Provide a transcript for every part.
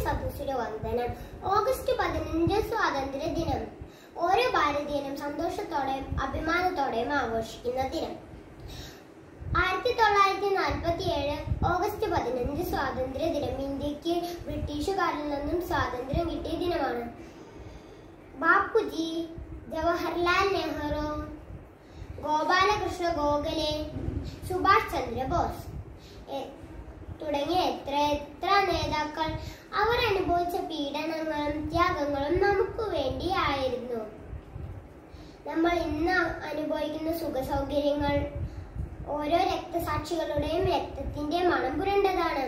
സദസ്സിന് വന്ദനം ഓഗസ്റ്റ് പതിനഞ്ച് സ്വാതന്ത്ര്യ ദിനം ഓരോ ഭാരതീയനും സന്തോഷത്തോടെയും അഭിമാനത്തോടെയും ആഘോഷിക്കുന്ന ദിനം ആയിരത്തി തൊള്ളായിരത്തി നാൽപ്പത്തി ഏഴ് ഓഗസ്റ്റ് പതിനഞ്ച് സ്വാതന്ത്ര്യ ദിനം ഇന്ത്യക്ക് ബ്രിട്ടീഷുകാരിൽ നിന്നും സ്വാതന്ത്ര്യം കിട്ടിയ ദിനമാണ് ബാപ്പുജി ജവഹർലാൽ നെഹ്റു ഗോപാലകൃഷ്ണ ഗോഖലെ സുഭാഷ് ചന്ദ്രബോസ് എ- തുടങ്ങിയ എത്ര എത്ര നേതാക്കൾ അവർ അനുഭവിച്ച പീഡനങ്ങളും ത്യാഗങ്ങളും നമുക്ക് വേണ്ടിയായിരുന്നു നമ്മൾ ഇന്ന് അനുഭവിക്കുന്ന സുഖ സൗകര്യങ്ങൾ ഓരോ രക്തസാക്ഷികളുടെയും രക്തത്തിന്റെ മണം പുരണ്ടതാണ്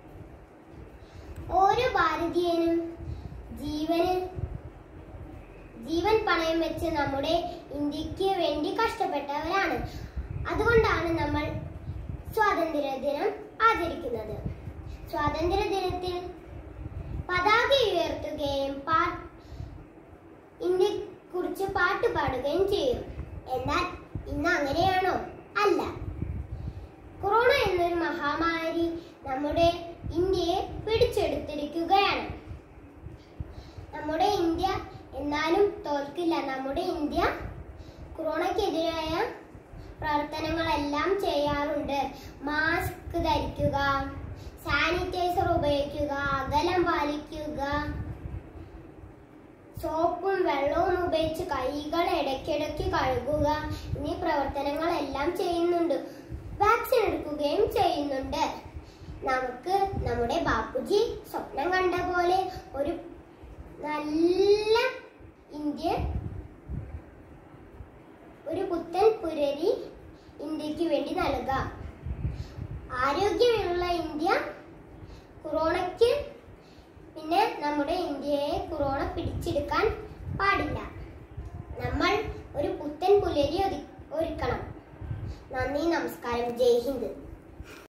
ഓരോ ഭാരതീയനും ജീവന് ജീവൻ പണയം വെച്ച് നമ്മുടെ ഇന്ത്യക്ക് വേണ്ടി കഷ്ടപ്പെട്ടവരാണ് അതുകൊണ്ടാണ് നമ്മൾ സ്വാതന്ത്ര്യ ദിനം ആചരിക്കുന്നത് സ്വാതന്ത്ര്യ ദിനത്തിൽ പതാക ഉയർത്തുകയും പാ ഇന്ത്യയെ കുറിച്ച് പാട്ട് പാടുകയും ചെയ്യും എന്നാൽ ഇന്ന് അങ്ങനെയാണോ അല്ല കൊറോണ എന്നൊരു മഹാമാരി നമ്മുടെ ഇന്ത്യയെ പിടിച്ചെടുത്തിരിക്കുകയാണ് നമ്മുടെ ഇന്ത്യ എന്നാലും തോൽക്കില്ല നമ്മുടെ ഇന്ത്യ കൊറോണയ്ക്കെതിരായ പ്രവർത്തനങ്ങളെല്ലാം ചെയ്യാറുണ്ട് മാസ്ക് ധരിക്കുക സാനിറ്റൈസർ ഉപയോഗിക്കുക അകലം പാലിക്കുക സോപ്പും വെള്ളവും ഉപയോഗിച്ച് കൈകൾ ഇടയ്ക്കിടയ്ക്ക് കഴുകുക എന്നീ പ്രവർത്തനങ്ങളെല്ലാം ചെയ്യുന്നുണ്ട് വാക്സിൻ എടുക്കുകയും ചെയ്യുന്നുണ്ട് നമുക്ക് നമ്മുടെ ബാപ്പുജി സ്വപ്നം കണ്ട പോലെ ഒരു നല്ല ഇന്ത്യ ഒരു പുത്തൻ പുരരി ഇന്ത്യക്ക് വേണ്ടി നൽകാം ആരോഗ്യമുള്ള ഇന്ത്യ കൊറോണയ്ക്ക് പിന്നെ നമ്മുടെ ഇന്ത്യയെ കൊറോണ പിടിച്ചെടുക്കാൻ പാടില്ല നമ്മൾ ഒരു പുത്തൻ പുലരി ഒതി- ഒരുക്കണം നന്ദി നമസ്കാരം ജയ് ഹിന്ദ്